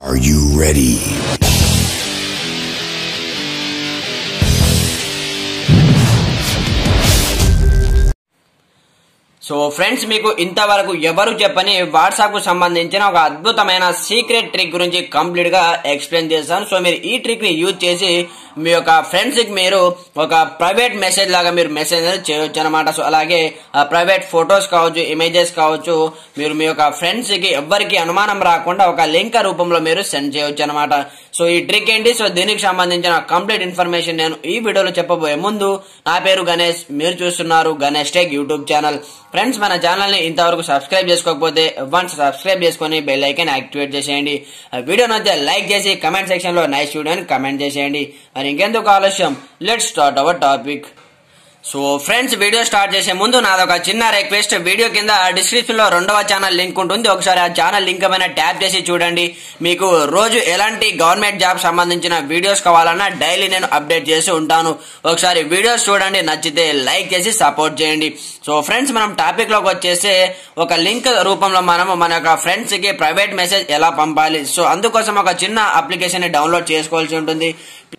Are you ready? So friends మీకు ఇంతవరకు ఎవరు చెప్పని వాట్సాప్ కు సంబంధించిన ఒక అద్భుతమైన సీక్రెట్ ట్రిక్ గురించి కంప్లీట్ గా ఎక్స్ప్లెయిన్ చేస్తాను సో మీరు ఈ ట్రిక్ ని యూజ్ చేసి మీ యొక్క ఫ్రెండ్స్ కి మీరు ఒక ప్రైవేట్ మెసేజ్ లాగా మీరు మెసేజ్ అనేది చేయొచ్చు అనమాట సో అలాగే ప్రైవేట్ ఫొటోస్ కావచ్చు ఇమేజెస్ కావచ్చు మీరు మీ యొక్క ఫ్రెండ్స్ కి ఎవ్వరికి అనుమానం రాకుండా ఒక లింక్ రూపంలో మీరు సెండ్ చేయొచ్చు అనమాట సో ఈ ట్రిక్ ఏంటి సో దీనికి సంబంధించిన కంప్లీట్ ఇన్ఫర్మేషన్ నేను ఈ వీడియోలో చెప్పబోయే ముందు నా పేరు గణేష్ మీరు చూస్తున్నారు Ganesh tech YouTube channel friends మన ఛానల్ ని ఇంతవరకు సబ్స్క్రైబ్ చేసుకోకపోతే వన్స్ సబ్స్క్రైబ్ చేసుకుని బెల్ ఐకాన్ యాక్టివేట్ చేసేయండి ఆ వీడియో నచ్చితే లైక్ చేసి కమెంట్ సెక్షన్ లో నైస్ వీడియో అని కమెంట్ చేసేయండి మరి ఇంకెందుకు ఆలస్యం let start our topic so friends video start చేసే ముందు నాదొక చిన్న రిక్వెస్ట్ వీడియో కింద డిస్క్రిప్షన్ లో రెండవ ఛానల్ లింక్ ఉంటుంది ఒకసారి ఆ ఛానల్ లింక్ పైన ట్యాప్ చేసి చూడండి మీకు రోజు ఎలాంటి గవర్నమెంట్ జాబ్ సంబంధించిన వీడియోస్ కావాలన్నా డైలీ నేను అప్డేట్ చేసి ఉంటాను ఒకసారి వీడియోస్ చూడండి నచ్చితే లైక్ చేసి సపోర్ట్ చేయండి సో ఫ్రెండ్స్ మనం టాపిక్ లోకి వచ్చేస్తే ఒక లింక్ రూపంలో మనము మన యొక్క ఫ్రెండ్స్ కి ప్రైవేట్ మెసేజ్ ఎలా పంపాలి సో అందుకోసం ఒక చిన్న అప్లికేషన్ ని డౌన్లోడ్ చేసుకోవాల్సి ఉంటుంది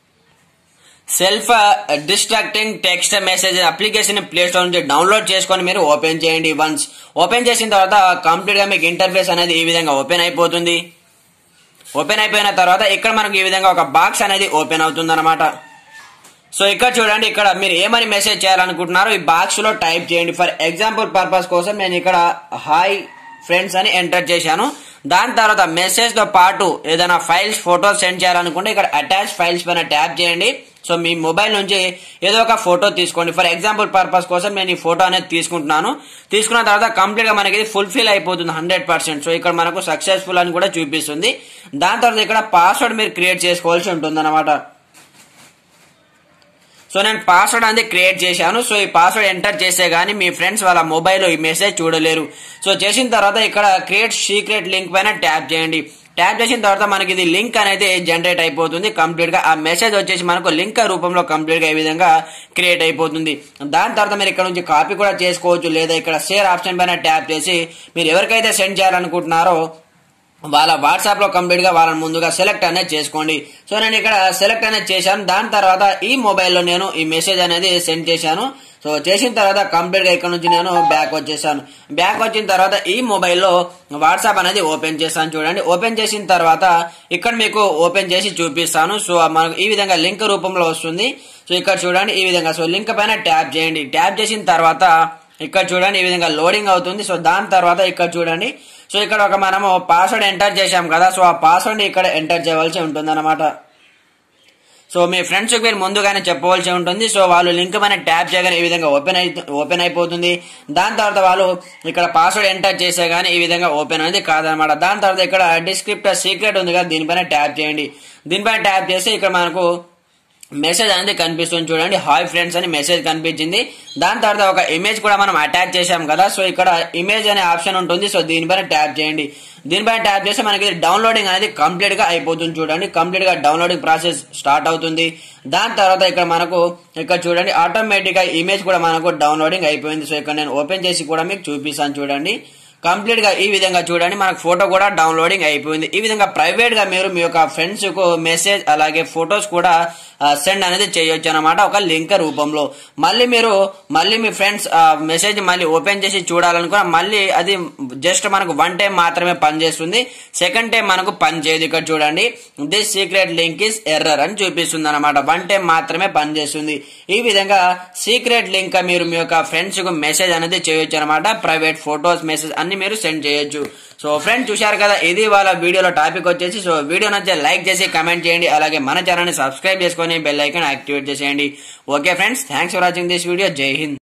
self distracting text message application play store నుంచి డౌన్లోడ్ చేసుకొని మీరు ఓపెన్ చేయండి వన్స్ ఓపెన్ చేసిన తర్వాత కంప్లీట్ గా మీకు ఇంటర్ఫేస్ అనేది ఈ విధంగా ఓపెన్ అయిపోతుంది ఓపెన్ అయిపోయిన తర్వాత ఇక్కడ మనకు ఈ విధంగా ఒక బాక్స్ అనేది ఓపెన్ అవుతుంది అనమాట సో ఇక్కడ చూడండి ఇక్కడ మీరు ఏమని మెసేజ్ చేయాలనుకుంటున్నారో ఈ బాక్స్ లో టైప్ చేయండి ఫర్ ఎగ్జాంపుల్ పర్పస్ కోసం నేను ఇక్కడ హాయ్ ఫ్రెండ్స్ అని ఎంటర్ చేశాను దాని తర్వాత మెసేజ్ తో పాటు ఏదైనా ఫైల్స్ ఫోటోస్ సెండ్ చేయాలనుకుంటే ఇక్కడ అటాచ్ ఫైల్స్ పైన ట్యాప్ చేయండి సో మీ మొబైల్ నుంచి ఏదో ఒక ఫోటో తీసుకోండి ఫర్ ఎగ్జాంపుల్ పర్పస్ కోసం నేను ఈ ఫోటో అనేది తీసుకుంటున్నాను తీసుకున్న తర్వాత కంప్లీట్ గా మనకి ఫుల్ఫిల్ అయిపోతుంది హండ్రెడ్ పర్సెంట్ సో ఇక్కడ మనకు సక్సెస్ఫుల్ అని కూడా చూపిస్తుంది దాని తర్వాత ఇక్కడ పాస్వర్డ్ మీరు క్రియేట్ చేసుకోవాల్సి ఉంటుంది అనమాట సో నేను పాస్వర్డ్ అనేది క్రియేట్ చేశాను సో ఈ పాస్వర్డ్ ఎంటర్ చేస్తే గానీ మీ ఫ్రెండ్స్ వాళ్ళ మొబైల్ ఈ మెసేజ్ చూడలేరు సో చేసిన తర్వాత ఇక్కడ క్రియేట్ సీక్రెట్ లింక్ పైన ట్యాప్ చేయండి ట్యాప్ చేసిన తర్వాత మనకి ఇది లింక్ అనేది జనరేట్ అయిపోతుంది కంప్లీట్ గా ఆ మెసేజ్ వచ్చేసి మనకు లింక్ రూపంలో కంప్లీట్ గా ఈ విధంగా క్రియేట్ అయిపోతుంది దాని తర్వాత మీరు ఇక్కడ నుంచి కాపీ కూడా చేసుకోవచ్చు లేదా ఇక్కడ షేర్ ఆప్షన్ పైన ట్యాప్ చేసి మీరు ఎవరికైతే సెండ్ చేయాలనుకుంటున్నారో వాళ్ళ వాట్సాప్ లో కంప్లీట్ గా వాళ్ళని ముందుగా సెలెక్ట్ అనేది చేసుకోండి సో నేను ఇక్కడ సెలెక్ట్ అనేది చేశాను దాని తర్వాత ఈ మొబైల్లో నేను ఈ మెసేజ్ అనేది సెండ్ చేశాను సో చేసిన తర్వాత కంప్లీట్ గా ఇక్కడ నుంచి నేను బ్యాక్ వచ్చేసాను బ్యాక్ వచ్చిన తర్వాత ఈ మొబైల్లో వాట్సాప్ అనేది ఓపెన్ చేస్తాను చూడండి ఓపెన్ చేసిన తర్వాత ఇక్కడ మీకు ఓపెన్ చేసి చూపిస్తాను సో మనకు ఈ విధంగా లింక్ రూపంలో వస్తుంది సో ఇక్కడ చూడండి ఈ విధంగా సో లింక్ పైన ట్యాప్ చేయండి ట్యాప్ చేసిన తర్వాత ఇక్కడ చూడండి ఈ విధంగా లోడింగ్ అవుతుంది సో దాని తర్వాత ఇక్కడ చూడండి సో ఇక్కడ ఒక మనము పాస్వర్డ్ ఎంటర్ చేశాం కదా సో ఆ పాస్వర్డ్ ఇక్కడ ఎంటర్ చేయవలసి ఉంటుంది అనమాట సో మీ ఫ్రెండ్స్ మీరు ముందుగానే చెప్పవలసి ఉంటుంది సో వాళ్ళు లింక్ పైన ట్యాప్ చేయగానే ఈ విధంగా ఓపెన్ అయి ఓపెన్ అయిపోతుంది దాని తర్వాత వాళ్ళు ఇక్కడ పాస్వర్డ్ ఎంటర్ చేసే గానీ ఈ విధంగా ఓపెన్ అనేది కాదనమాట దాని తర్వాత ఇక్కడ డిస్క్రిప్టర్ సీక్రెట్ ఉంది కదా దీనిపైన ట్యాప్ చేయండి దీనిపైన ట్యాప్ చేస్తే ఇక్కడ మనకు మెసేజ్ అనేది కనిపిస్తుంది చూడండి హాయ్ ఫ్రెండ్స్ అని మెసేజ్ కనిపించింది దాని తర్వాత ఒక ఇమేజ్ కూడా మనం అటాచ్ చేశాం కదా సో ఇక్కడ ఇమేజ్ అనే ఆప్షన్ ఉంటుంది సో దీనిపైన ట్యాప్ చేయండి దీనిపైన ట్యాప్ చేస్తే మనకి డౌన్లోడింగ్ అనేది కంప్లీట్ గా అయిపోతుంది చూడండి కంప్లీట్ గా డౌన్లోడింగ్ ప్రాసెస్ స్టార్ట్ అవుతుంది దాని తర్వాత ఇక్కడ మనకు ఇక్కడ చూడండి ఆటోమేటిక్ గా ఇమేజ్ కూడా మనకు డౌన్లోడింగ్ అయిపోయింది సో ఇక్కడ నేను ఓపెన్ చేసి కూడా మీకు చూపిస్తాను చూడండి కంప్లీట్ గా ఈ విధంగా చూడండి మనకు ఫోటో కూడా డౌన్లోడింగ్ అయిపోయింది ఈ విధంగా ప్రైవేట్ గా మీరు మీ యొక్క ఫ్రెండ్స్ కు మెసేజ్ అలాగే ఫొటోస్ కూడా సెండ్ అనేది చేయొచ్చు అనమాట ఒక లింక్ రూపంలో మళ్ళీ మీరు మళ్ళీ మీ ఫ్రెండ్స్ మెసేజ్ మళ్ళీ ఓపెన్ చేసి చూడాలనుకున్న మళ్ళీ అది జస్ట్ మనకు వన్ టైం మాత్రమే పనిచేస్తుంది సెకండ్ టైం మనకు పని చేయదు ఇక్కడ చూడండి this secret link is error అని చూపిస్తుంది అనమాట వన్ టైం మాత్రమే పనిచేస్తుంది ఈ విధంగా సీక్రెట్ లింక్ మీరు మీ యొక్క ఫ్రెండ్స్ కు మెసేజ్ అనేది చేయొచ్చు అనమాట ప్రైవేట్ ఫొటోస్ మెసేజ్ అన్ని మీరు సెండ్ చేయొచ్చు సో ఫ్రెండ్స్ చూశారు కదా ఇది వాళ్ళ వీడియోలో టాపిక్ వచ్చేసి సో వీడియో నచ్చే లైక్ చేసి కమెంట్ చేయండి అలాగే మన ఛానల్ ని సబ్స్క్రైబ్ చేసుకొని బెల్ ఐకాన్ యాక్టివేట్ చేసేయండి okay friends thanks for watching this video జై హింద్